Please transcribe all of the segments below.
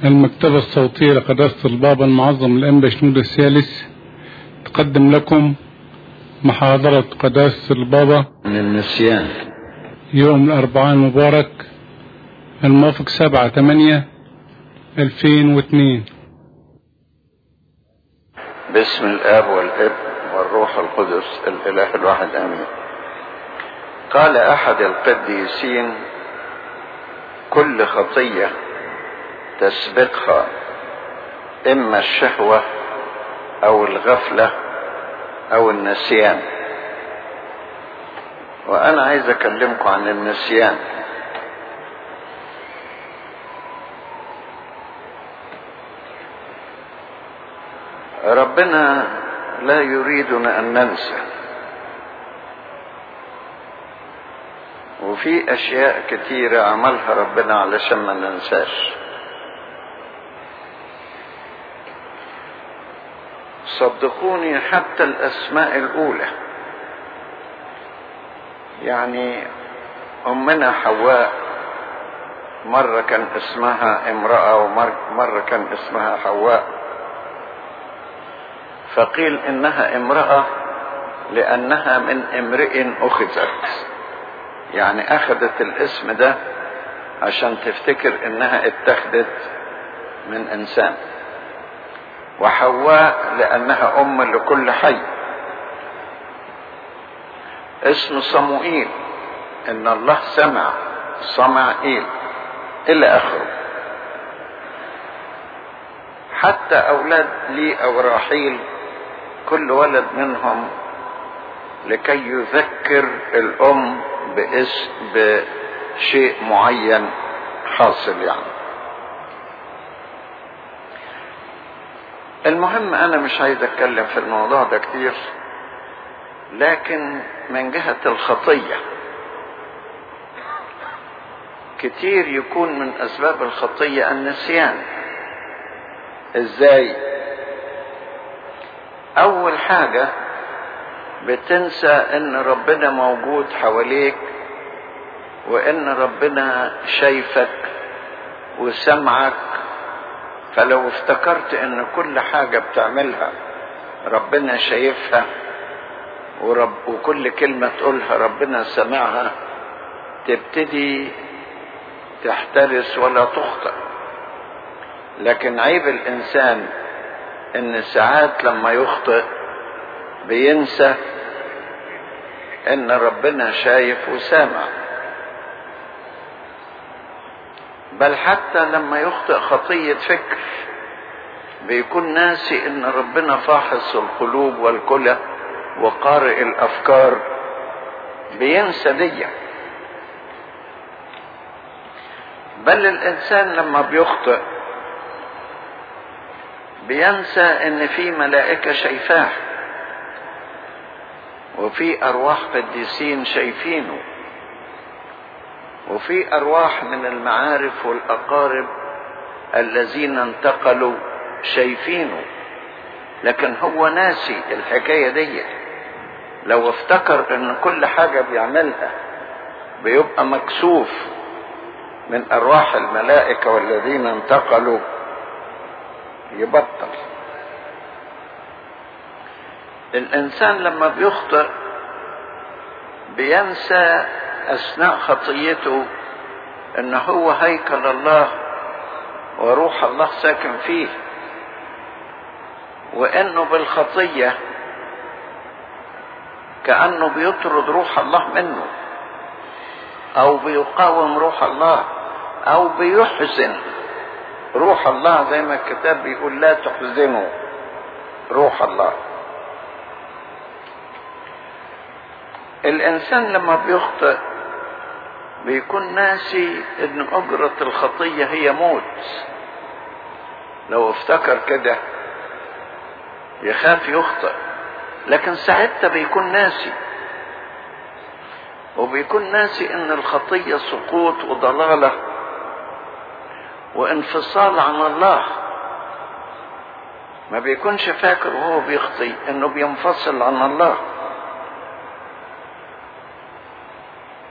المكتبة الصوتية لقداسة البابا المعظم الأنبا شنود الثالث تقدم لكم محاضرة قداسة البابا من النسيان يوم الأربعاء المبارك الموافق سبعة ثمانية ألفين واثنين باسم الاب والابن والروح القدس الاله الواحد امين قال احد القديسين كل خطيه تسبقها اما الشهوه او الغفله او النسيان وانا عايز اكلمكم عن النسيان ربنا لا يريدنا ان ننسى وفي اشياء كتيره عملها ربنا علشان ما ننساش صدقوني حتى الاسماء الاولى يعني امنا حواء مره كان اسمها امراه ومره كان اسمها حواء فقيل انها امراه لانها من امرئ اخذت يعني اخذت الاسم ده عشان تفتكر انها اتخذت من انسان وحواء لانها ام لكل حي اسم صموئيل ان الله سمع صمعئيل الى اخره حتى اولاد لي او راحيل كل ولد منهم لكي يذكر الام باسم بشيء معين حاصل يعني المهم انا مش عايز اتكلم في الموضوع ده كتير لكن من جهة الخطية كتير يكون من اسباب الخطية النسيان ازاي اول حاجة بتنسى ان ربنا موجود حواليك وان ربنا شايفك وسمعك فلو افتكرت ان كل حاجة بتعملها ربنا شايفها ورب وكل كلمة تقولها ربنا سمعها تبتدي تحترس ولا تخطئ لكن عيب الانسان ان ساعات لما يخطئ بينسى ان ربنا شايف وسامع بل حتى لما يخطئ خطية فكر بيكون ناسي ان ربنا فاحص القلوب والكلى وقارئ الافكار بينسى دي بل الانسان لما بيخطئ بينسى ان في ملائكة شايفاه وفي ارواح قديسين شايفينه وفي ارواح من المعارف والاقارب الذين انتقلوا شايفينه لكن هو ناسي الحكايه دي لو افتكر ان كل حاجه بيعملها بيبقى مكسوف من ارواح الملائكه والذين انتقلوا يبطل الانسان لما بيخطئ بينسى اثناء خطيته ان هو هيكل الله وروح الله ساكن فيه وانه بالخطيه كانه بيطرد روح الله منه او بيقاوم روح الله او بيحزن روح الله زي ما الكتاب بيقول لا تحزنوا روح الله الانسان لما بيخطئ بيكون ناسي ان اجرة الخطية هي موت لو افتكر كده يخاف يخطئ لكن ساعتها بيكون ناسي وبيكون ناسي ان الخطية سقوط وضلالة وانفصال عن الله ما بيكونش فاكر وهو بيخطي انه بينفصل عن الله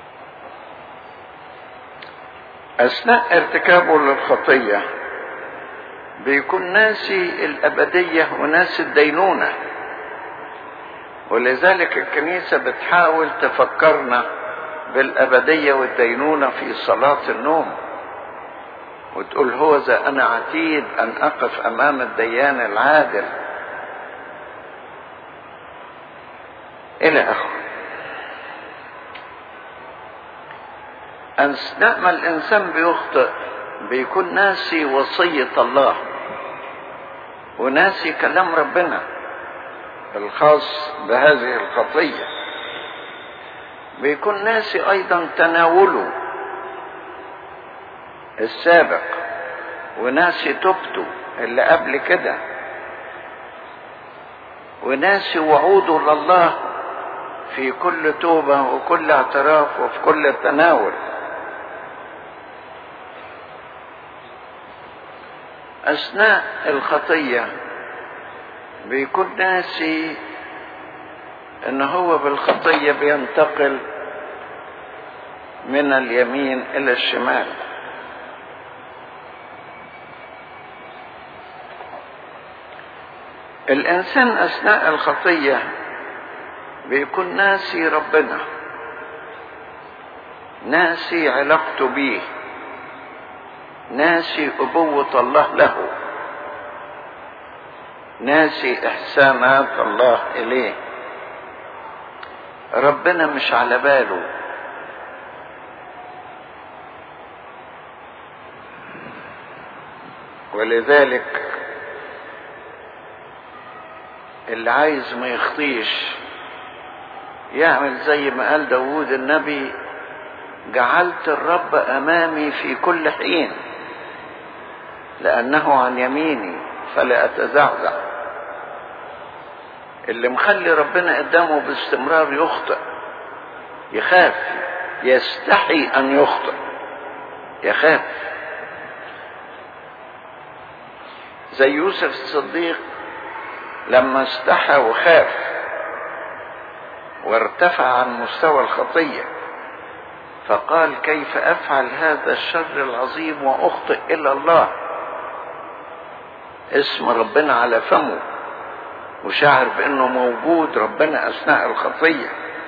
اثناء ارتكابه للخطيه بيكون ناسي الأبدية وناسي الدينونة ولذلك الكنيسة بتحاول تفكرنا بالأبدية والدينونة في صلاة النوم وتقول هو ذا أنا عتيد أن أقف أمام الديان العادل إلى آخره أثناء ما الإنسان بيخطئ بيكون ناسي وصية الله وناسي كلام ربنا الخاص بهذه الخطية بيكون ناسي أيضا تناوله السابق وناسي توبته اللي قبل كده وناسي وعوده لله في كل توبة وكل اعتراف وفي كل تناول أثناء الخطية بيكون ناسي إن هو بالخطية بينتقل من اليمين إلى الشمال الإنسان أثناء الخطية بيكون ناسي ربنا ناسي علاقته بيه ناسي أبوة الله له ناسي إحسانات الله إليه ربنا مش على باله ولذلك اللي عايز ما يخطيش يعمل زي ما قال داود النبي جعلت الرب امامي في كل حين لانه عن يميني فلا اتزعزع اللي مخلي ربنا قدامه باستمرار يخطئ يخاف يستحي ان يخطئ يخاف زي يوسف الصديق لما استحى وخاف وارتفع عن مستوى الخطيه فقال كيف افعل هذا الشر العظيم واخطئ الى الله اسم ربنا على فمه وشعر بانه موجود ربنا اثناء الخطيه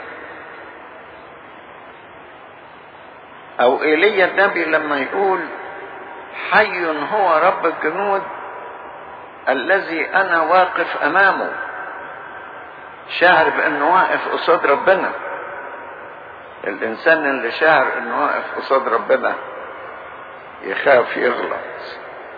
او ايليا النبي لما يقول حي هو رب الجنود الذي انا واقف امامه شاعر بانه واقف قصاد ربنا الانسان اللي شاعر انه واقف قصاد ربنا يخاف يغلط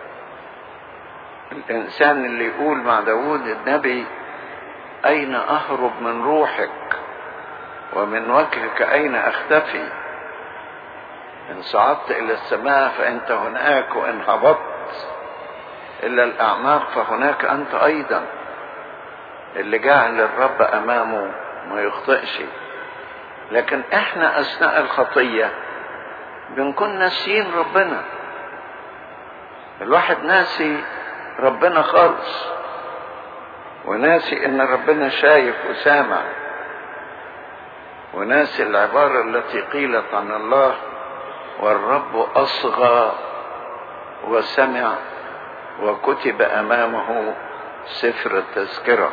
الانسان اللي يقول مع داود النبي اين اهرب من روحك ومن وجهك اين اختفي ان صعدت الى السماء فانت هناك وان هبطت الى الاعماق فهناك انت ايضا اللي جعل الرب امامه ما يخطئش لكن احنا اثناء الخطيه بنكون ناسيين ربنا الواحد ناسي ربنا خالص وناسي ان ربنا شايف وسامع وناسي العباره التي قيلت عن الله والرب اصغى وسمع وكتب امامه سفر التذكره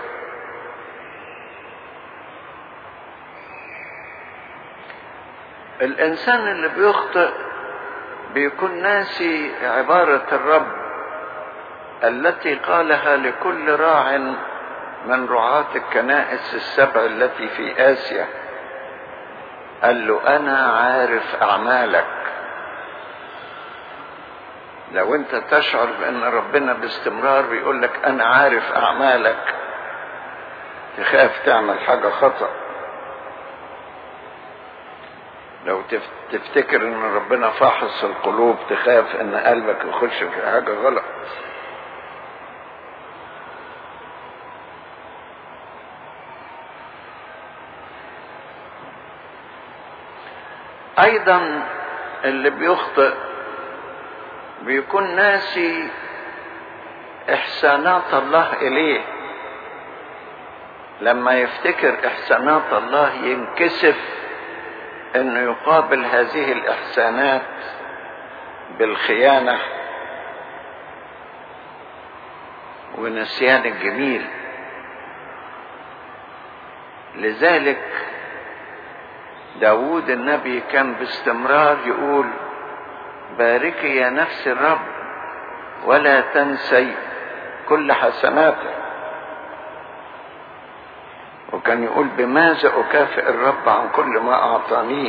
الانسان اللي بيخطئ بيكون ناسي عباره الرب التي قالها لكل راع من رعاة الكنائس السبع التي في آسيا قال له أنا عارف أعمالك لو أنت تشعر بأن ربنا باستمرار بيقول لك أنا عارف أعمالك تخاف تعمل حاجة خطأ لو تفتكر ان ربنا فاحص القلوب تخاف ان قلبك يخش في حاجة غلط ايضا اللي بيخطئ بيكون ناسي احسانات الله اليه لما يفتكر احسانات الله ينكسف انه يقابل هذه الاحسانات بالخيانه ونسيان الجميل لذلك داود النبي كان باستمرار يقول باركي يا نفس الرب ولا تنسي كل حسناته وكان يقول بماذا أكافئ الرب عن كل ما أعطانيه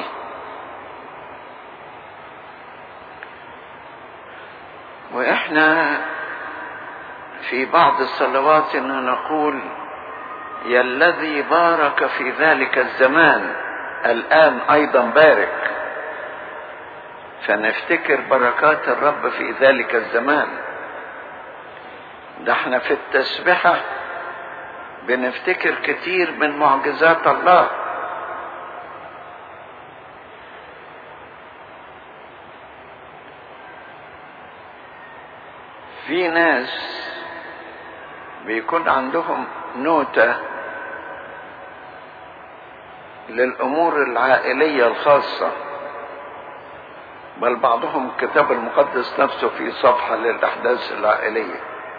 وإحنا في بعض الصلوات نقول يا الذي بارك في ذلك الزمان الآن أيضا بارك فنفتكر بركات الرب في ذلك الزمان ده احنا في التسبحة بنفتكر كتير من معجزات الله في ناس بيكون عندهم نوتة للأمور العائلية الخاصة بل بعضهم الكتاب المقدس نفسه في صفحة للأحداث العائلية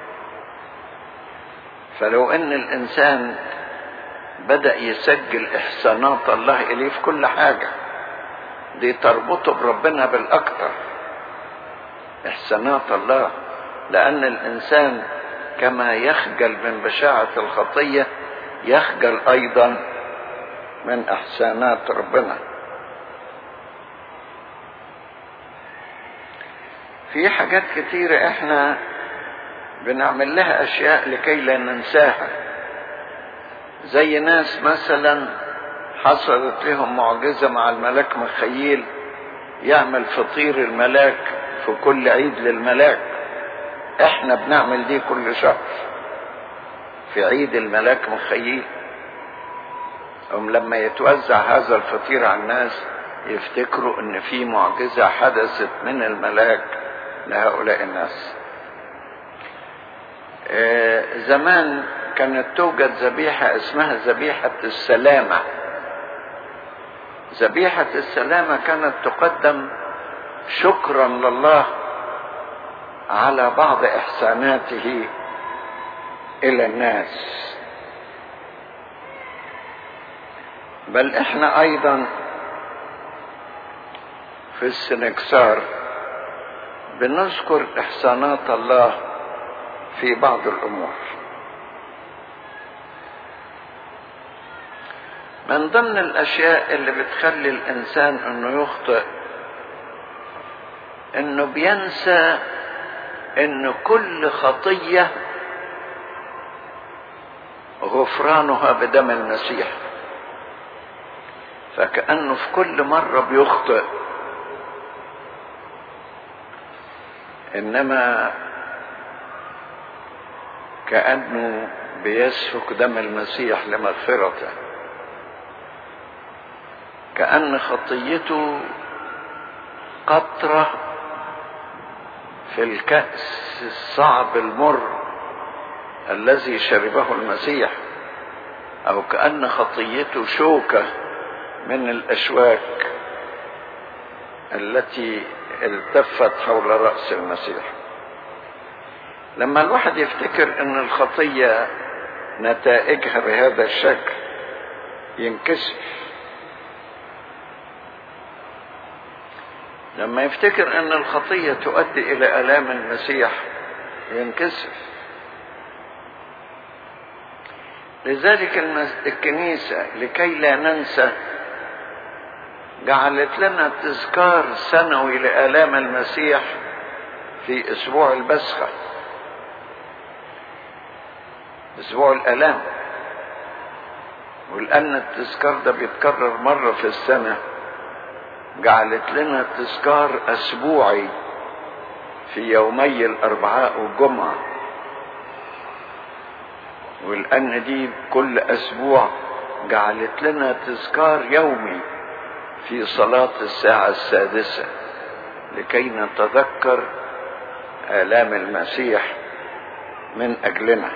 فلو ان الانسان بدأ يسجل احسانات الله اليه في كل حاجة دي تربطه بربنا بالاكتر احسانات الله لان الانسان كما يخجل من بشاعة الخطية يخجل ايضا من احسانات ربنا في حاجات كتيرة احنا بنعمل لها اشياء لكي لا ننساها زي ناس مثلا حصلت لهم معجزة مع الملاك مخيل يعمل فطير الملاك في كل عيد للملاك احنا بنعمل دي كل شهر في عيد الملاك مخيل هم لما يتوزع هذا الفطير على الناس يفتكروا ان في معجزة حدثت من الملاك لهؤلاء الناس زمان كانت توجد ذبيحة اسمها ذبيحة السلامة ذبيحة السلامة كانت تقدم شكرا لله على بعض إحساناته إلى الناس بل إحنا أيضا في السنكسار بنذكر إحسانات الله في بعض الامور من ضمن الاشياء اللي بتخلي الانسان انه يخطئ انه بينسى ان كل خطيه غفرانها بدم المسيح فكانه في كل مره بيخطئ انما كأنه بيسفك دم المسيح لمغفرته كأن خطيته قطرة في الكأس الصعب المر الذي شربه المسيح أو كأن خطيته شوكة من الأشواك التي التفت حول رأس المسيح لما الواحد يفتكر ان الخطية نتائجها بهذا الشكل ينكسر لما يفتكر ان الخطية تؤدي الى الام المسيح ينكسر لذلك الكنيسة لكي لا ننسى جعلت لنا تذكار سنوي لآلام المسيح في أسبوع البسخة أسبوع الآلام ولأن التذكار ده بيتكرر مرة في السنة جعلت لنا تذكار أسبوعي في يومي الأربعاء والجمعة ولأن دي كل أسبوع جعلت لنا تذكار يومي في صلاة الساعة السادسة لكي نتذكر آلام المسيح من أجلنا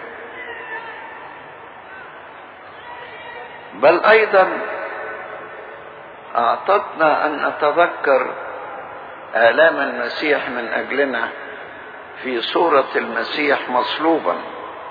بل أيضا أعطتنا أن نتذكر آلام المسيح من أجلنا في صورة المسيح مصلوبا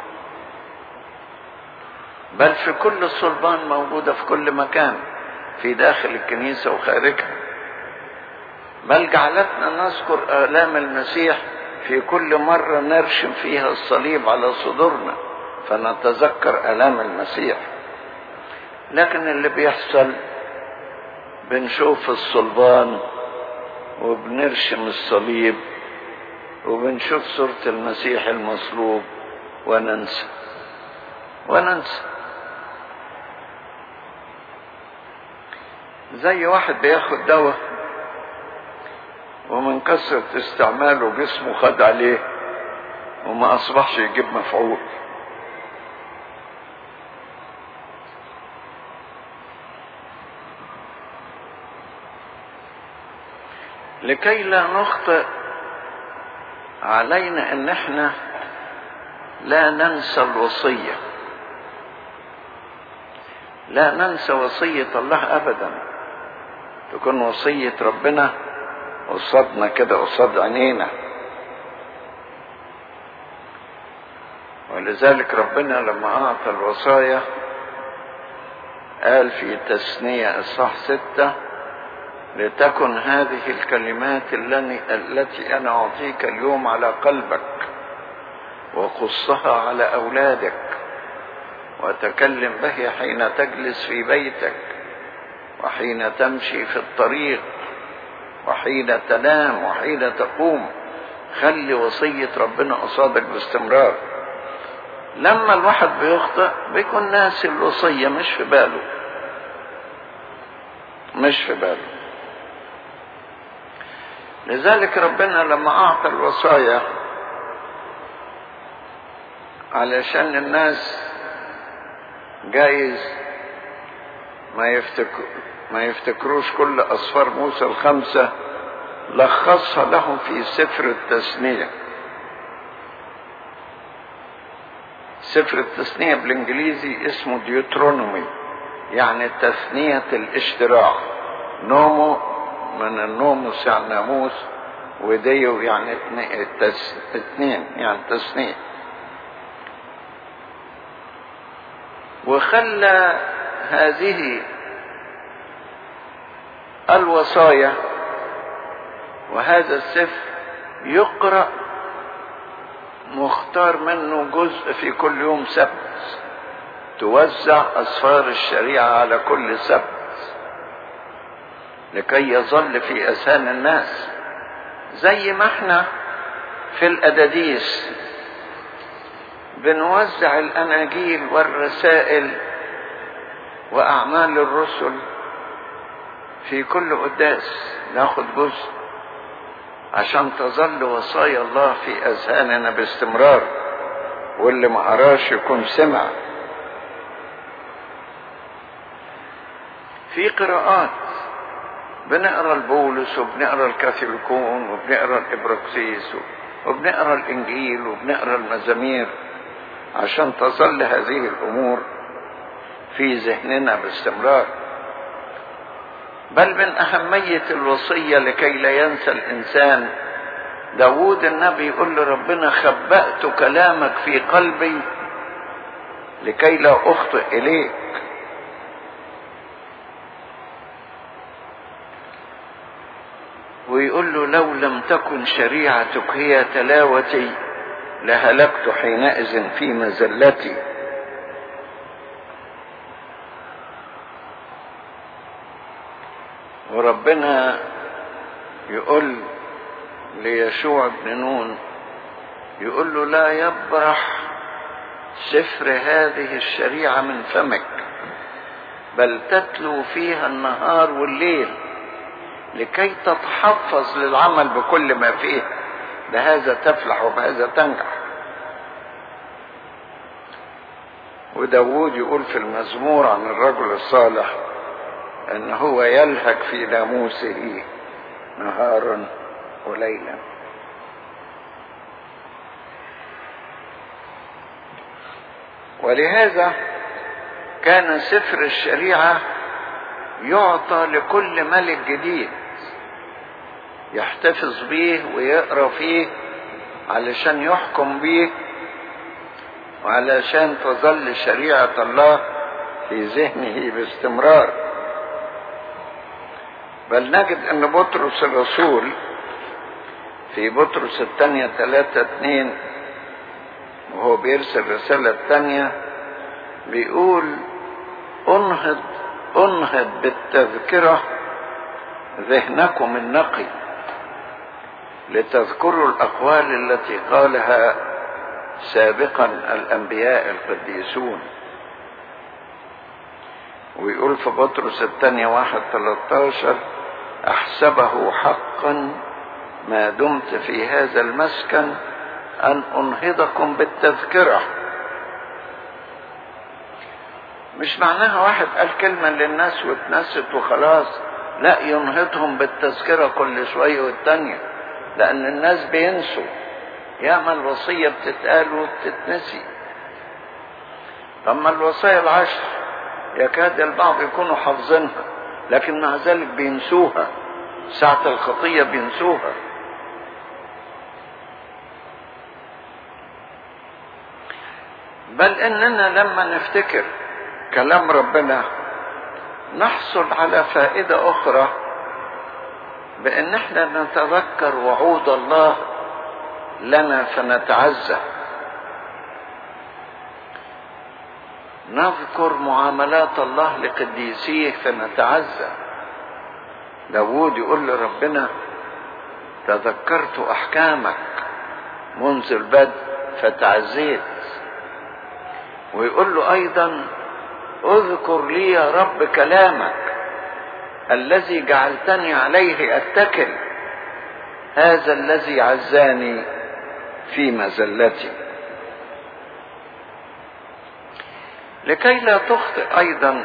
بل في كل الصلبان موجودة في كل مكان في داخل الكنيسة وخارجها بل جعلتنا نذكر آلام المسيح في كل مرة نرشم فيها الصليب على صدورنا فنتذكر آلام المسيح لكن اللي بيحصل بنشوف الصلبان وبنرشم الصليب وبنشوف صورة المسيح المصلوب وننسى وننسى زي واحد بياخد دواء ومن كثرة استعماله جسمه خد عليه وما أصبحش يجيب مفعول لكي لا نخطئ علينا ان احنا لا ننسى الوصية لا ننسى وصية الله ابدا تكون وصية ربنا قصادنا كده قصاد عينينا ولذلك ربنا لما اعطى الوصايا قال في تثنية اصحاح ستة لتكن هذه الكلمات التي انا اعطيك اليوم على قلبك وقصها على اولادك وتكلم به حين تجلس في بيتك وحين تمشي في الطريق وحين تنام وحين تقوم خلي وصية ربنا قصادك باستمرار لما الواحد بيخطئ بيكون ناسي الوصية مش في باله مش في باله لذلك ربنا لما أعطى الوصايا علشان الناس جايز ما يفتكر ما يفتكروش كل أصفار موسى الخمسة لخصها لهم في سفر التثنية سفر التثنية بالإنجليزي اسمه ديوترونومي يعني تثنية الاشتراع نومو من النوموس يعني ناموس وديو يعني اثنين يعني تثنية وخلى هذه الوصايا وهذا السفر يقرأ مختار منه جزء في كل يوم سبت توزع أسفار الشريعة على كل سبت لكي يظل في أذهان الناس زي ما احنا في الأداديس بنوزع الأناجيل والرسائل وأعمال الرسل في كل قداس ناخد جزء عشان تظل وصايا الله في اذهاننا باستمرار واللي ما قراش يكون سمع في قراءات بنقرا البولس وبنقرا الكاثوليكون وبنقرا الابراكسيس وبنقرا الانجيل وبنقرا المزامير عشان تظل هذه الامور في ذهننا باستمرار بل من أهمية الوصية لكي لا ينسى الإنسان داود النبي يقول لربنا خبأت كلامك في قلبي لكي لا أخطئ إليك ويقول له لو لم تكن شريعتك هي تلاوتي لهلكت حينئذ في مزلتي وربنا يقول ليشوع بن نون يقول له لا يبرح سفر هذه الشريعة من فمك بل تتلو فيها النهار والليل لكي تتحفظ للعمل بكل ما فيه بهذا تفلح وبهذا تنجح وداود يقول في المزمور عن الرجل الصالح ان هو يلهج في ناموسه نهارا وليلا ولهذا كان سفر الشريعه يعطى لكل ملك جديد يحتفظ بيه ويقرا فيه علشان يحكم بيه وعلشان تظل شريعة الله في ذهنه باستمرار بل نجد ان بطرس الرسول في بطرس الثانية ثلاثة اتنين وهو بيرسل الرسالة الثانية بيقول انهض انهض بالتذكرة ذهنكم النقي لتذكروا الأقوال التي قالها سابقا الأنبياء القديسون ويقول في بطرس الثانية واحد 13 أحسبه حقا ما دمت في هذا المسكن أن أنهضكم بالتذكرة مش معناها واحد قال كلمة للناس واتنست وخلاص لا ينهضهم بالتذكرة كل شوية والتانية لأن الناس بينسوا يعمل وصية بتتقال وبتتنسي أما الوصايا العشر يكاد البعض يكونوا حافظينها لكن مع ذلك بينسوها ساعة الخطية بينسوها بل اننا لما نفتكر كلام ربنا نحصل على فائدة اخرى بان احنا نتذكر وعود الله لنا فنتعزى نذكر معاملات الله لقديسيه فنتعزى داود يقول لربنا تذكرت احكامك منذ البدء فتعزيت ويقول له ايضا اذكر لي يا رب كلامك الذي جعلتني عليه اتكل هذا الذي عزاني في مزلتي لكي لا تخطئ ايضا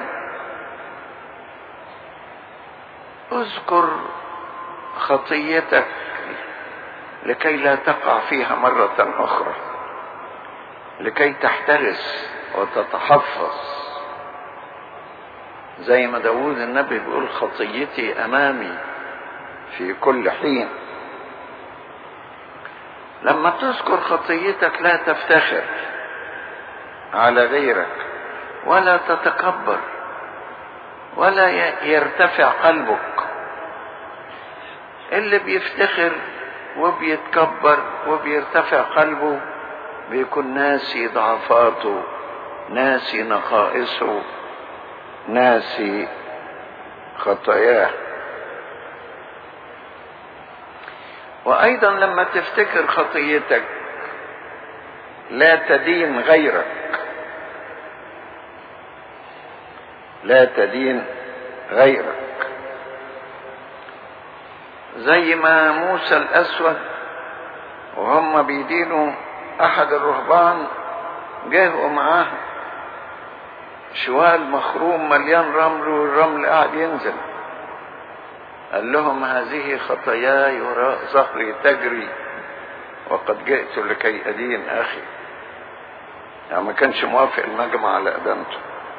اذكر خطيتك لكي لا تقع فيها مره اخرى لكي تحترس وتتحفظ زي ما داود النبي بيقول خطيتي امامي في كل حين لما تذكر خطيتك لا تفتخر على غيرك ولا تتكبر ولا يرتفع قلبك اللي بيفتخر وبيتكبر وبيرتفع قلبه بيكون ناسي ضعفاته ناسي نقائصه ناسي خطاياه وايضا لما تفتكر خطيتك لا تدين غيرك لا تدين غيرك زي ما موسى الاسود وهم بيدينوا احد الرهبان جه ومعاه شوال مخروم مليان رمل والرمل قاعد ينزل قال لهم هذه خطاياي وراء ظهري تجري وقد جئت لكي ادين اخي يعني ما كانش موافق المجمع على ادانته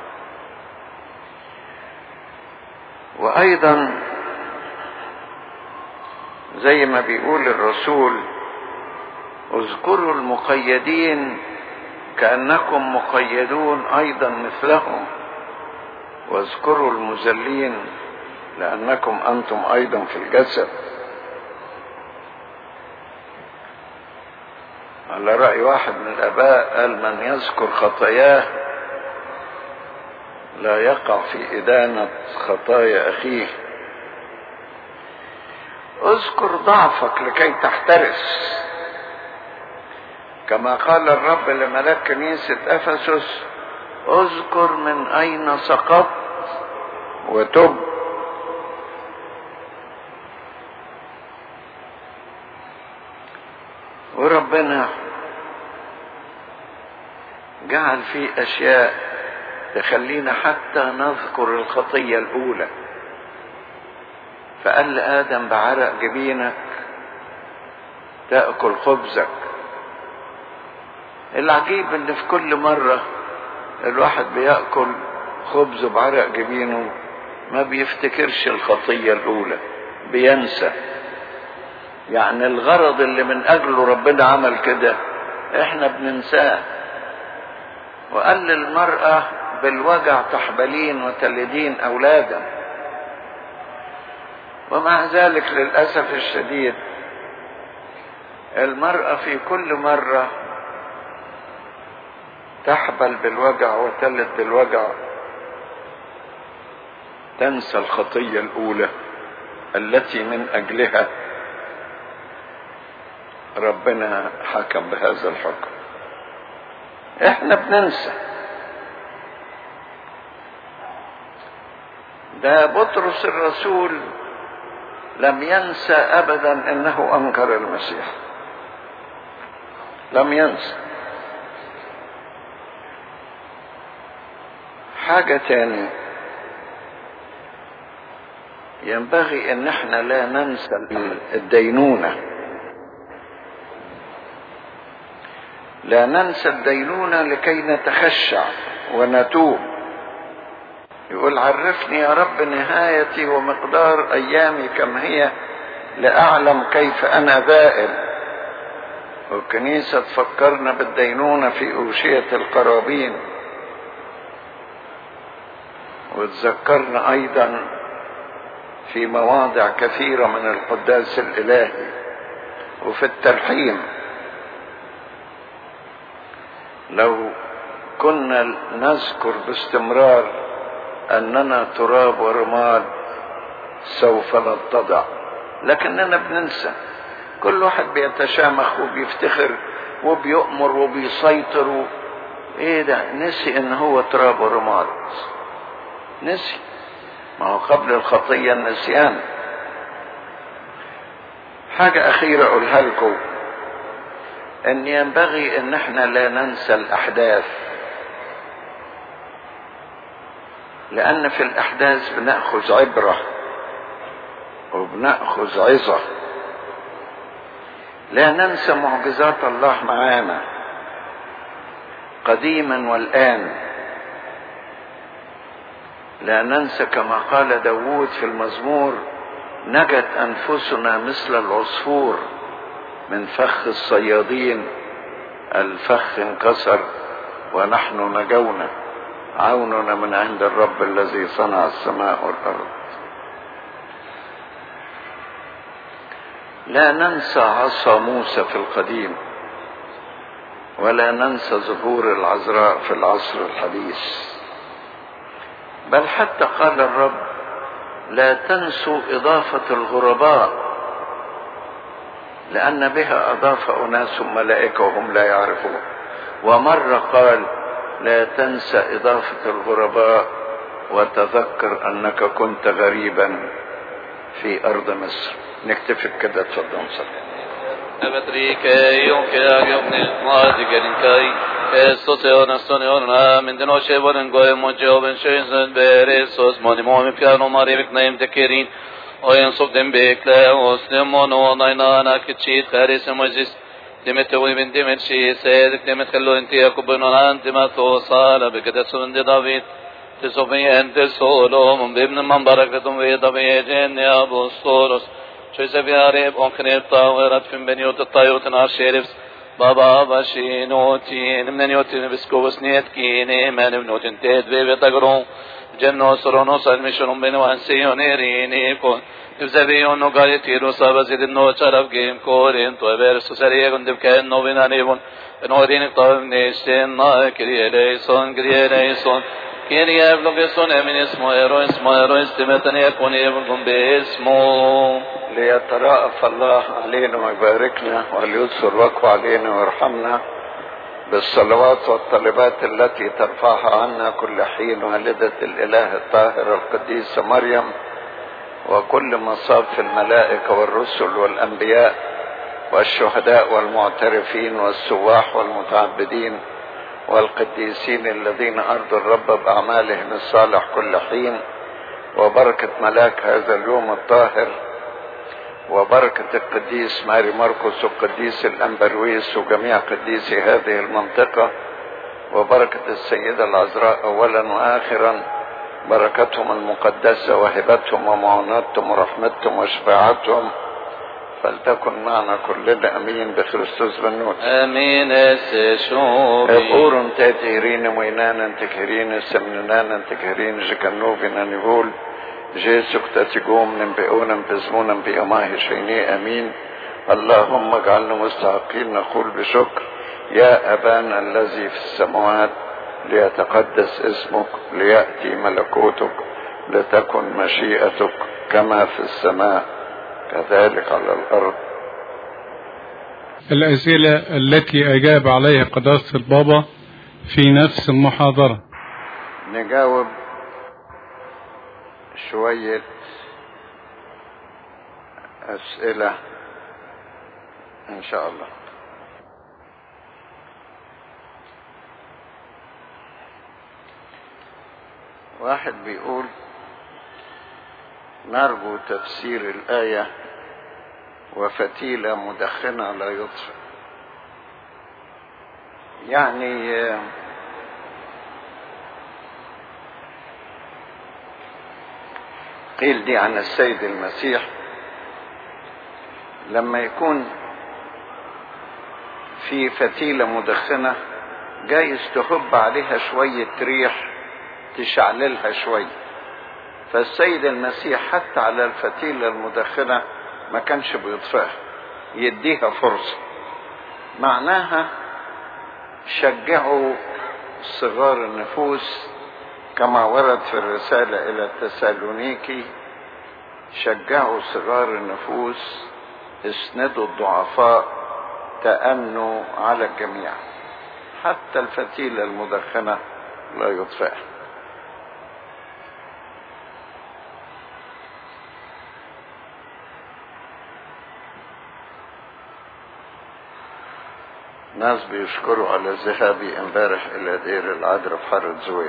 وايضا زي ما بيقول الرسول اذكروا المقيدين كانكم مقيدون ايضا مثلهم واذكروا المذلين لانكم انتم ايضا في الجسد على راي واحد من الاباء قال من يذكر خطاياه لا يقع في ادانه خطايا اخيه اذكر ضعفك لكي تحترس كما قال الرب لملاك كنيسة أفسس اذكر من أين سقطت وتب وربنا جعل فيه أشياء تخلينا حتى نذكر الخطية الأولى فقال لآدم بعرق جبينك تأكل خبزك العجيب ان في كل مرة الواحد بيأكل خبز بعرق جبينه ما بيفتكرش الخطية الأولى بينسى يعني الغرض اللي من أجله ربنا عمل كده احنا بننساه وقال للمرأة بالوجع تحبلين وتلدين أولادا ومع ذلك للأسف الشديد المرأة في كل مرة تحبل بالوجع وتلد بالوجع تنسى الخطية الأولى التي من أجلها ربنا حكم بهذا الحكم احنا بننسى ده بطرس الرسول لم ينسى ابدا انه انكر المسيح لم ينسى حاجة تاني ينبغي ان احنا لا ننسى الدينونة لا ننسى الدينونة لكي نتخشع ونتوب يقول عرفني يا رب نهايتي ومقدار ايامي كم هي لاعلم كيف انا ذائل والكنيسة تفكرنا بالدينونة في أوشية القرابين وتذكرنا أيضا في مواضع كثيرة من القداس الإلهي وفي الترحيم لو كنا نذكر باستمرار أننا تراب ورماد سوف نتضع لكننا بننسى كل واحد بيتشامخ وبيفتخر وبيؤمر وبيسيطر و... ايه ده نسي ان هو تراب ورماد نسي ما هو قبل الخطية النسيان حاجة أخيرة أقولها لكم أن ينبغي أن احنا لا ننسى الأحداث لأن في الأحداث بنأخذ عبرة وبنأخذ عظة لا ننسى معجزات الله معانا قديما والآن لا ننسى كما قال داود في المزمور نجت أنفسنا مثل العصفور من فخ الصيادين الفخ انكسر ونحن نجونا عوننا من عند الرب الذي صنع السماء والأرض لا ننسى عصا موسى في القديم ولا ننسى ظهور العذراء في العصر الحديث بل حتى قال الرب لا تنسوا إضافة الغرباء لأن بها أضاف أناس ملائكة وهم لا يعرفون ومرة قال لا تنسى إضافة الغرباء وتذكر أنك كنت غريبا في أرض مصر نكتفي كده اتفضل نصلي Evetrike jonke agjobni mati gelinkai Estos eonas ton eorna min den oshe voren goe moje oben shözön bere sos moni momi piano mari viknaim tekerin Oyen sok den bekle osle mono onayna ana kichit kharis mojis Demet oy bin demet shi sedik demet kallo inti yakubun an demet o sala bekede sunde david Tesofi ente solo mun bibn man barakatum ve davi ya apostolos Çöze bir arayıp on kınıp tağırat fin beni yotu tayotun arşerifs Baba başı notin men yotin biskobus niyet kini menim notin tedve ve tagron Cenno sorono salmişunum beni vansiyon erini kon Tüzeviyon no gayet tiro sabazidin no çarab gim korin to ever susariye gundib ken no binanibun Benorin tavim neşten na kiriyeleyson kiriyeleyson Kyrie eυλογησον εμин اسمو ero اسمو ero استمتن يكون يبلغم باسمو ليترأف الله علينا ويباركنا وليسر وقفه علينا ويرحمنا بالصلوات والطلبات التي ترفعها عنا كل حين والدة الإله الطاهر القديسة مريم وكل مصاب في الملائكة والرسل والأنبياء والشهداء والمعترفين والسواح والمتعبدين والقديسين الذين أرضوا الرب بأعمالهم الصالح كل حين وبركة ملاك هذا اليوم الطاهر وبركة القديس ماري مرقس والقديس الأنبرويس وجميع قديسي هذه المنطقة وبركة السيدة العذراء أولا وآخرا بركتهم المقدسة وهبتهم ومعوناتهم ورحمتهم وشفاعتهم فلتكن معنا كلنا امين بخريستوس بنوت امين اسشوبي اورن تاتيرين وينانا تكهرين سمنانا تكهرين جكنوبنا نقول جيسوك تاتيقوم ننبئونا بزمونا بأماه شيني امين اللهم اجعلنا مستحقين نقول بشكر يا ابانا الذي في السماوات ليتقدس اسمك لياتي ملكوتك لتكن مشيئتك كما في السماء كذلك على الارض الأسئلة التي أجاب عليها قداسة البابا في نفس المحاضرة نجاوب شوية أسئلة إن شاء الله واحد بيقول نرجو تفسير الآية وفتيلة مدخنة لا يطفئ يعني آه، قيل دي عن السيد المسيح لما يكون في فتيلة مدخنة جايز تهب عليها شوية ريح تشعللها شوية فالسيد المسيح حتى على الفتيلة المدخنة ما كانش بيطفئها يديها فرصة معناها شجعوا صغار النفوس كما ورد في الرسالة إلى التسالونيكي شجعوا صغار النفوس اسندوا الضعفاء تأنوا على الجميع حتى الفتيلة المدخنة لا يطفئها ناس بيشكروا على ذهابي امبارح الى دير العذراء في حارة زويل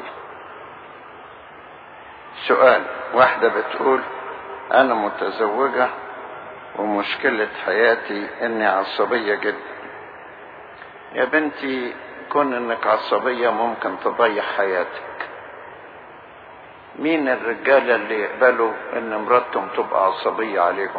سؤال واحدة بتقول انا متزوجة ومشكلة حياتي اني عصبية جدا يا بنتي كون انك عصبية ممكن تضيع حياتك مين الرجالة اللي يقبلوا ان مراتهم تبقى عصبية عليهم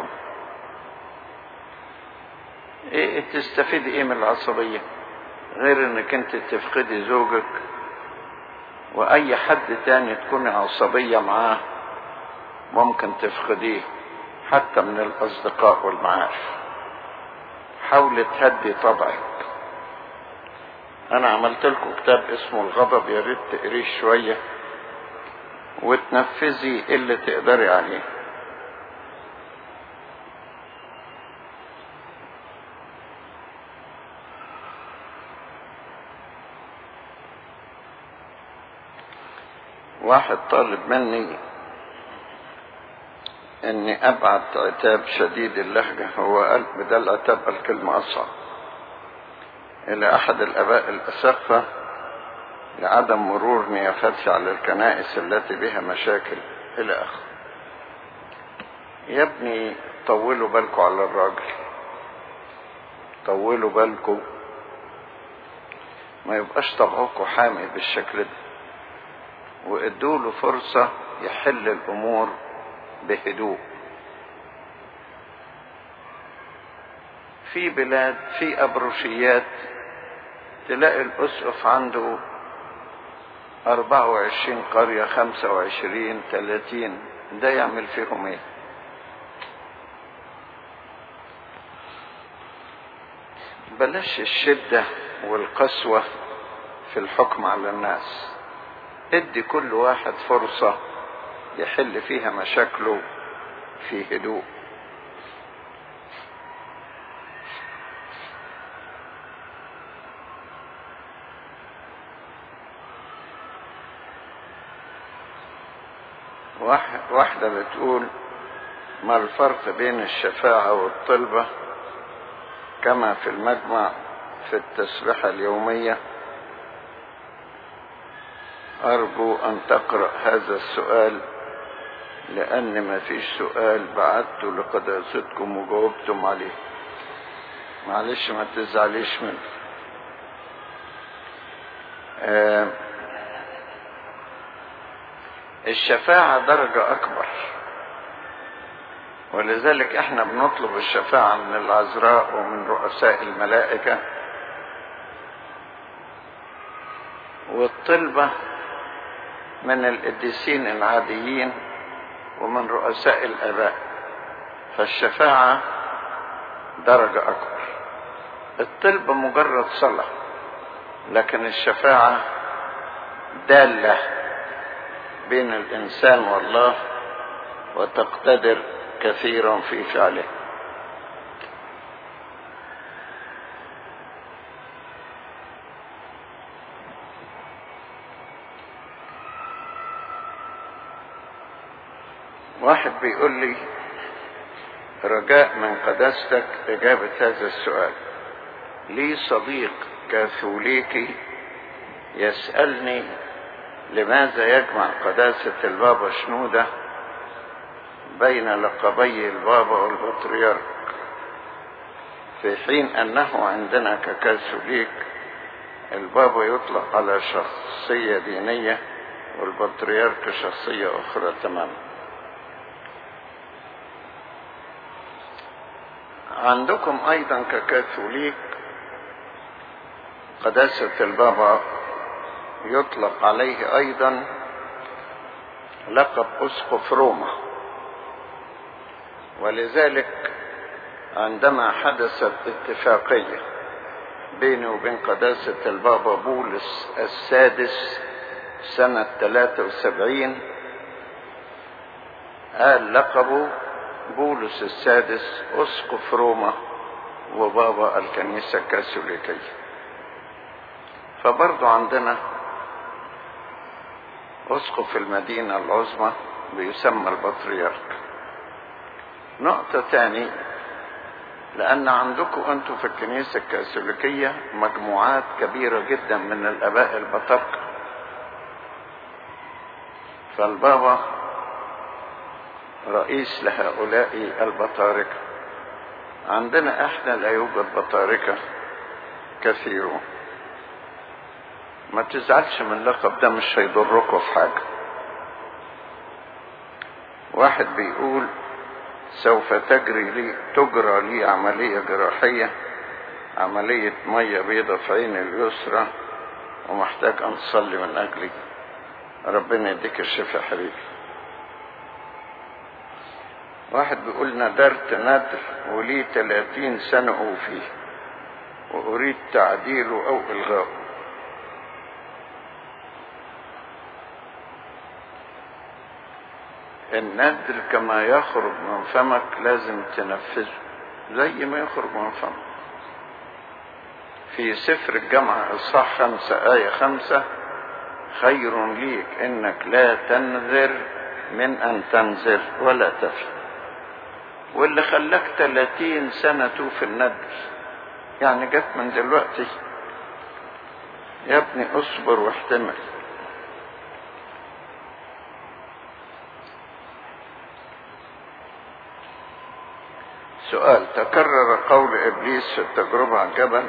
ايه تستفيد ايه من العصبية غير انك انت تفقدي زوجك واي حد تاني تكون عصبية معاه ممكن تفقديه حتى من الاصدقاء والمعارف حاولي تهدي طبعك انا عملت لكم كتاب اسمه الغضب يا ريت تقريه شوية وتنفذي اللي تقدري عليه واحد طالب مني اني ابعت عتاب شديد اللهجة هو قال بدل العتاب الكلمة اصعب الى احد الاباء الاسقفة لعدم مرور نيافتي على الكنائس التي بها مشاكل الى اخره يا ابني طولوا بالكم على الراجل طولوا بالكم ما يبقاش طبعكم حامي بالشكل ده وادوا له فرصة يحل الأمور بهدوء في بلاد في أبروشيات تلاقي الأسقف عنده أربعة وعشرين قرية خمسة وعشرين تلاتين ده يعمل فيهم ايه بلاش الشدة والقسوة في الحكم على الناس ادي كل واحد فرصة يحل فيها مشاكله في هدوء واحدة بتقول ما الفرق بين الشفاعة والطلبة كما في المجمع في التسبحة اليومية أرجو أن تقرأ هذا السؤال لأن ما فيش سؤال بعته لقداستكم وجاوبتم عليه معلش ما تزعليش منه آه الشفاعة درجة أكبر ولذلك احنا بنطلب الشفاعة من العذراء ومن رؤساء الملائكة والطلبة من القديسين العاديين ومن رؤساء الآباء فالشفاعة درجة أكبر الطلبة مجرد صلاة لكن الشفاعة دالة بين الإنسان والله وتقتدر كثيرا في فعله واحد بيقول لي رجاء من قداستك إجابة هذا السؤال لي صديق كاثوليكي يسألني لماذا يجمع قداسة البابا شنودة بين لقبي البابا والبطريرك في حين أنه عندنا ككاثوليك البابا يطلق على شخصية دينية والبطريرك شخصية أخرى تماما عندكم أيضا ككاثوليك قداسة البابا يطلق عليه أيضا لقب أسقف روما ولذلك عندما حدثت اتفاقية بيني وبين قداسة البابا بولس السادس سنة 73 قال لقبه بولس السادس أسقف روما وبابا الكنيسة الكاثوليكية فبرضو عندنا أسقف المدينة العظمى بيسمى البطريرك نقطة تاني لأن عندكم أنتم في الكنيسة الكاثوليكية مجموعات كبيرة جدا من الآباء البطاركة فالبابا رئيس لهؤلاء البطاركة عندنا احنا لا يوجد بطاركة كثيرون ما تزعلش من اللقب ده مش هيضركم في حاجة واحد بيقول سوف تجري لي تجرى لي عملية جراحية عملية مية بيضة في عين اليسرى ومحتاج أن تصلي من أجلي ربنا يديك الشفاء حبيبي واحد بيقول ندرت ندر ولي 30 سنة أوفيه وأريد تعديله أو إلغائه الندر كما يخرج من فمك لازم تنفذه زي ما يخرج من فمك في سفر الجامعة الصح خمسة آية خمسة خير ليك إنك لا تنذر من أن تنذر ولا تفي واللي خلاك 30 سنة توفي الندر يعني جت من دلوقتي يا ابني اصبر واحتمل سؤال تكرر قول ابليس في التجربة على الجبل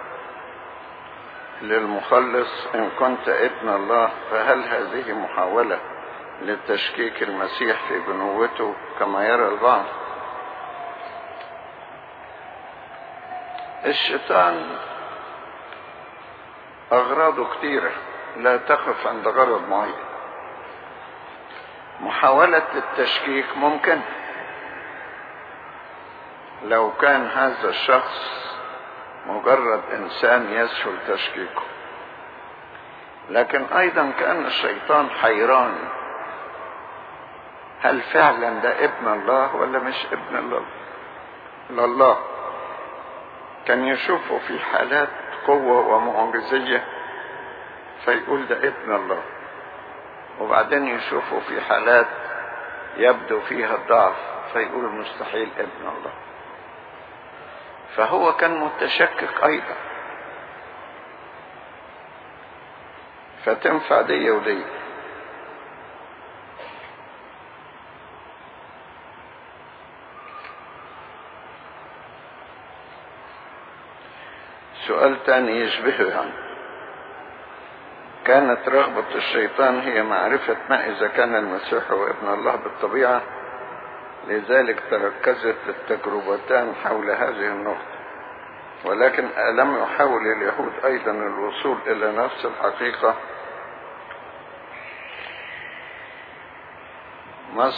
للمخلص ان كنت ابن الله فهل هذه محاولة لتشكيك المسيح في بنوته كما يرى البعض الشيطان أغراضه كتيرة لا تقف عند غرض معين محاولة التشكيك ممكن لو كان هذا الشخص مجرد إنسان يسهل تشكيكه لكن أيضا كان الشيطان حيران هل فعلا ده ابن الله ولا مش ابن الله لله كان يشوفه في حالات قوة ومعجزية فيقول ده ابن الله وبعدين يشوفه في حالات يبدو فيها الضعف فيقول مستحيل ابن الله فهو كان متشكك ايضا فتنفع دي ودي سؤال تاني يشبهه يعني كانت رغبة الشيطان هي معرفة ما إذا كان المسيح هو ابن الله بالطبيعة لذلك تركزت التجربتان حول هذه النقطة ولكن ألم يحاول اليهود أيضا الوصول إلى نفس الحقيقة ما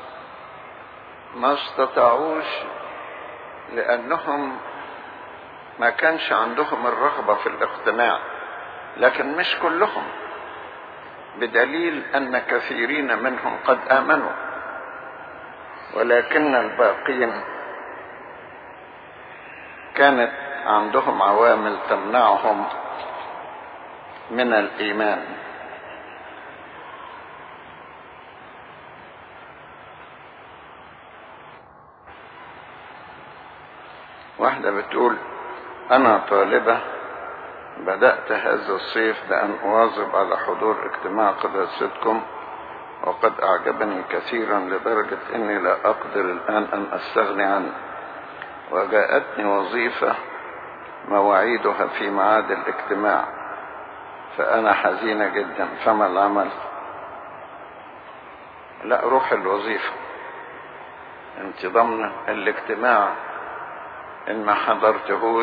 ما استطاعوش لأنهم ما كانش عندهم الرغبة في الاقتناع لكن مش كلهم بدليل أن كثيرين منهم قد آمنوا ولكن الباقين كانت عندهم عوامل تمنعهم من الإيمان واحدة بتقول أنا طالبة بدأت هذا الصيف بأن أواظب على حضور اجتماع قداستكم وقد أعجبني كثيرا لدرجة أني لا أقدر الآن أن أستغني عنه وجاءتني وظيفة مواعيدها في ميعاد الاجتماع فأنا حزينة جدا فما العمل لا روح الوظيفة انت ضمن الاجتماع ان ما حضرتهوش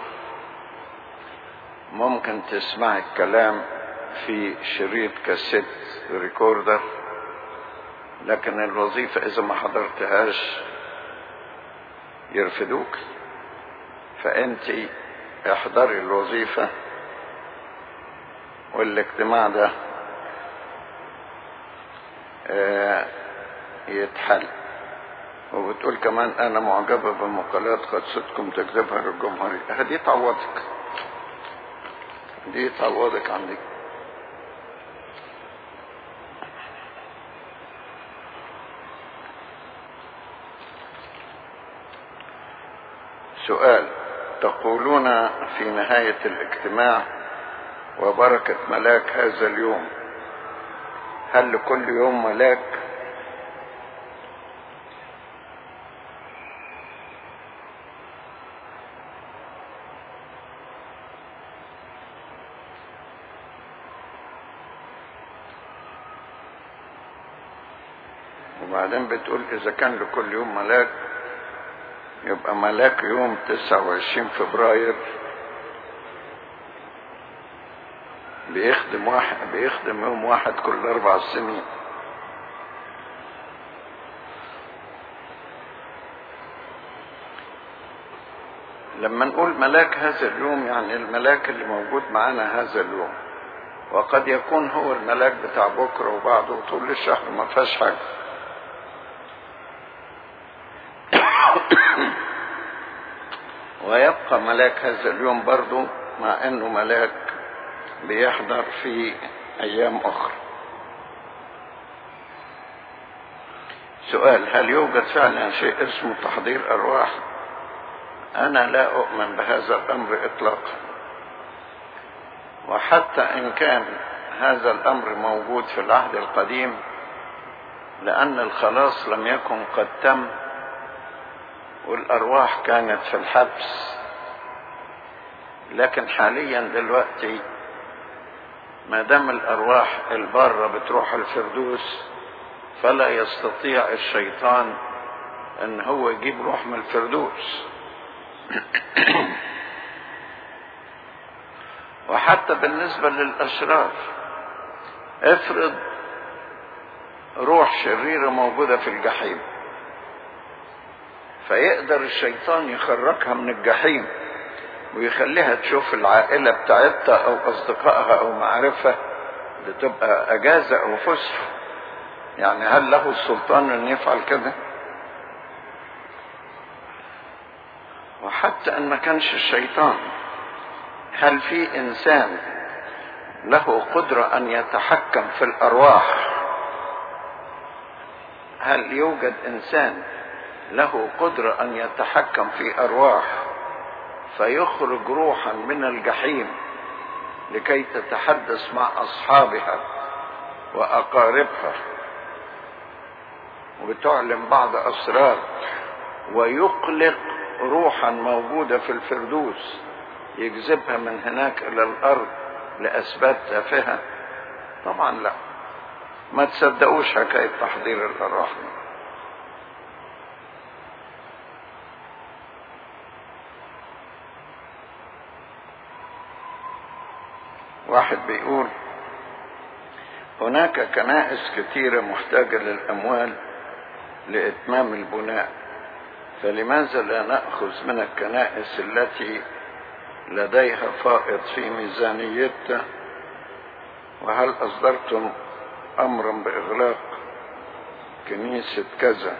ممكن تسمع الكلام في شريط كاسيت ريكوردر لكن الوظيفة اذا ما حضرتهاش يرفدوك فانت احضري الوظيفة والاجتماع ده اه يتحل وبتقول كمان انا معجبة بمقالات قدستكم تكذبها للجمهورية هدي تعوضك دي تعوضك عندك سؤال تقولون في نهاية الاجتماع وبركة ملاك هذا اليوم هل لكل يوم ملاك وبعدين بتقول إذا كان لكل يوم ملاك يبقى ملاك يوم 29 فبراير بيخدم واحد بيخدم يوم واحد كل أربع سنين لما نقول ملاك هذا اليوم يعني الملاك اللي موجود معانا هذا اليوم وقد يكون هو الملاك بتاع بكره وبعده طول الشهر ما فيهاش حاجه ويبقى ملاك هذا اليوم برضو مع انه ملاك بيحضر في ايام اخرى سؤال هل يوجد فعلا شيء اسمه تحضير ارواح انا لا اؤمن بهذا الامر اطلاقا وحتى ان كان هذا الامر موجود في العهد القديم لان الخلاص لم يكن قد تم والارواح كانت في الحبس لكن حاليا دلوقتي ما دام الارواح البارة بتروح الفردوس فلا يستطيع الشيطان ان هو يجيب روح من الفردوس وحتى بالنسبة للاشرار افرض روح شريرة موجودة في الجحيم فيقدر الشيطان يخرجها من الجحيم ويخليها تشوف العائلة بتاعتها أو أصدقائها أو معرفة بتبقى أجازة أو فسح يعني هل له السلطان أن يفعل كده وحتى أن ما كانش الشيطان هل في إنسان له قدرة أن يتحكم في الأرواح هل يوجد إنسان له قدرة أن يتحكم في أرواح فيخرج روحا من الجحيم لكي تتحدث مع أصحابها وأقاربها وتعلن بعض أسرار ويقلق روحا موجودة في الفردوس يجذبها من هناك إلى الأرض لأسباب تافهة طبعا لا ما تصدقوش حكاية تحضير الأرواح دي واحد بيقول هناك كنائس كثيرة محتاجة للأموال لإتمام البناء فلماذا لا نأخذ من الكنائس التي لديها فائض في ميزانيتها وهل أصدرتم أمرا بإغلاق كنيسة كذا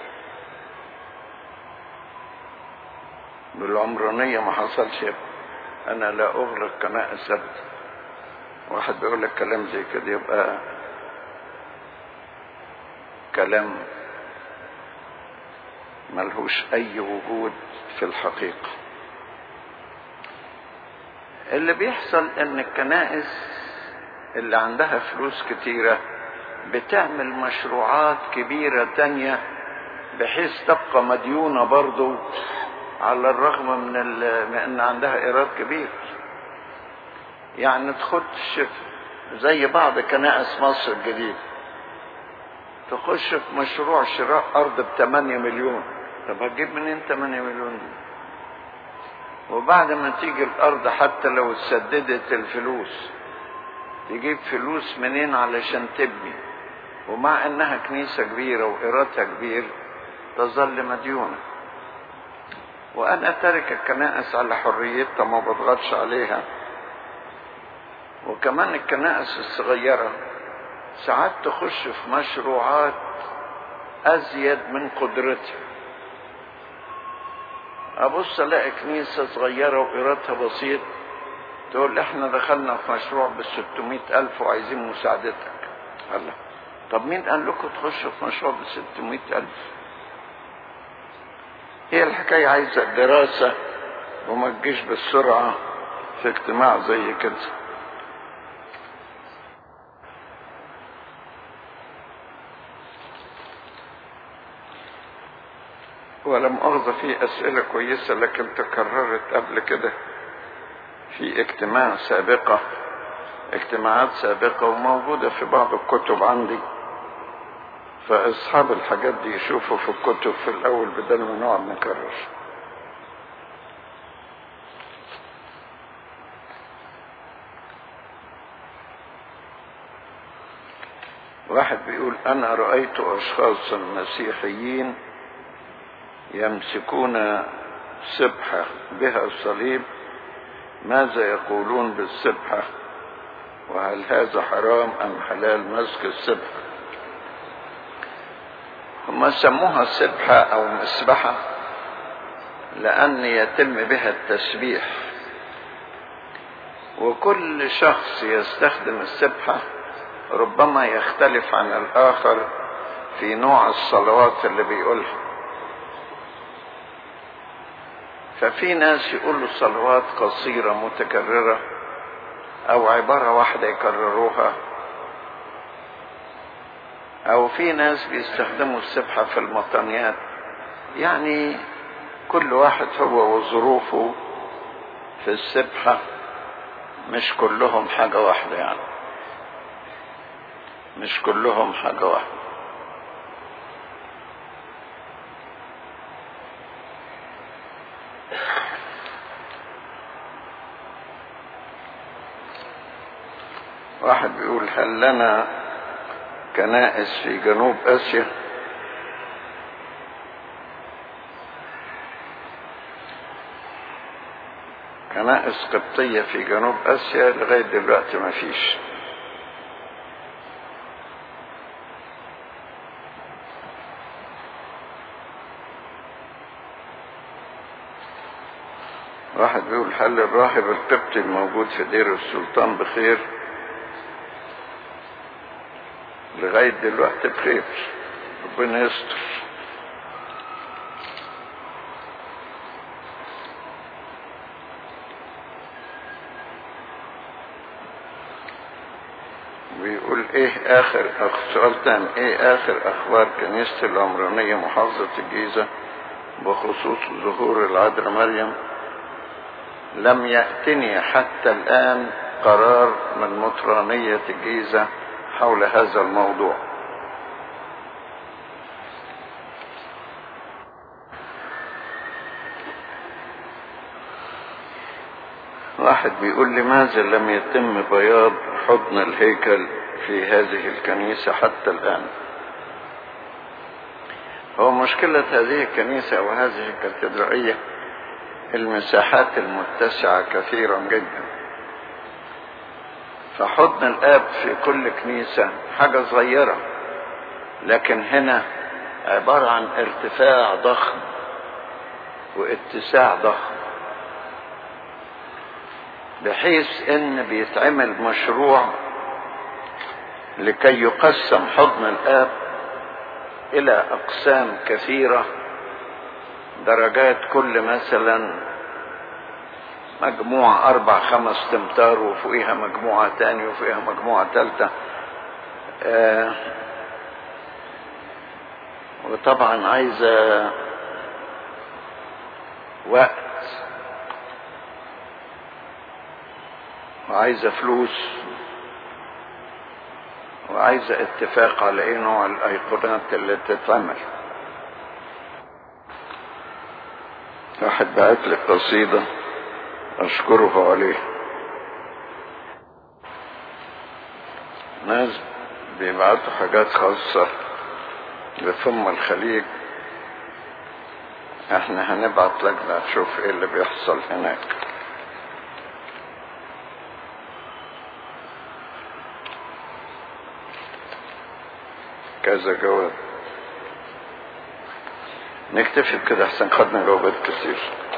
بالعمرانية ما حصلش أنا لا أغلق كنائس أبدا واحد بيقول لك كلام زي كده يبقى كلام ملهوش أي وجود في الحقيقة اللي بيحصل ان الكنائس اللي عندها فلوس كتيرة بتعمل مشروعات كبيرة تانية بحيث تبقى مديونة برضو على الرغم من, من ان عندها ايراد كبير يعني تخش زي بعض كنائس مصر الجديد تخش في مشروع شراء ارض ب 8 مليون طب هتجيب منين 8 مليون دي وبعد ما تيجي الارض حتى لو اتسددت الفلوس تجيب فلوس منين علشان تبني ومع انها كنيسة كبيرة وايرادها كبير تظل مديونة وانا تارك الكنائس على حريتها ما بضغطش عليها وكمان الكنائس الصغيرة ساعات تخش في مشروعات ازيد من قدرتها ابص الاقي كنيسة صغيرة وايرادها بسيط تقول احنا دخلنا في مشروع بالستمائة الف وعايزين مساعدتك الله طب مين قال لكم تخشوا في مشروع بالستمائة الف هي الحكاية عايزة دراسة وما تجيش بالسرعة في اجتماع زي كده ولم أخذ في أسئلة كويسة لكن تكررت قبل كده في اجتماع سابقة اجتماعات سابقة وموجودة في بعض الكتب عندي فأصحاب الحاجات دي يشوفوا في الكتب في الأول بدل ما نقعد نكرر واحد بيقول أنا رأيت أشخاصا مسيحيين يمسكون سبحة بها الصليب ماذا يقولون بالسبحة وهل هذا حرام أم حلال مسك السبحة هم سموها سبحة أو مسبحة لأن يتم بها التسبيح وكل شخص يستخدم السبحة ربما يختلف عن الآخر في نوع الصلوات اللي بيقولها ففي ناس يقولوا صلوات قصيرة متكررة أو عبارة واحدة يكرروها أو في ناس بيستخدموا السبحة في المطنيات يعني كل واحد هو وظروفه في السبحة مش كلهم حاجة واحدة يعني مش كلهم حاجة واحدة واحد بيقول هل لنا كنائس في جنوب اسيا كنائس قبطية في جنوب اسيا لغاية دلوقتي ما فيش واحد بيقول هل الراهب القبطي الموجود في دير السلطان بخير لغاية دلوقتي بخير ربنا يستر بيقول ايه اخر أخ... سؤال تاني ايه اخر اخبار كنيسة العمرانية محافظة الجيزة بخصوص ظهور العذراء مريم لم يأتني حتى الآن قرار من مطرانية الجيزة حول هذا الموضوع واحد بيقول لماذا لم يتم بياض حضن الهيكل في هذه الكنيسة حتى الآن هو مشكلة هذه الكنيسة وهذه الكاتدرائية المساحات المتسعة كثيرا جدا فحضن الآب في كل كنيسة حاجة صغيرة لكن هنا عبارة عن ارتفاع ضخم واتساع ضخم بحيث ان بيتعمل مشروع لكي يقسم حضن الاب الى اقسام كثيره درجات كل مثلا مجموعة أربع خمس تمتار وفوقيها مجموعة تاني وفوقيها مجموعة تالتة آه وطبعا عايزة وقت وعايزة فلوس وعايزة اتفاق على ايه نوع الايقونات اللي تتعمل واحد بعت لي قصيدة اشكره عليه ناس بيبعتوا حاجات خاصة بثم الخليج احنا هنبعت لجنة تشوف ايه اللي بيحصل هناك كذا جواب نكتفي بكده احسن خدنا جوابات كتير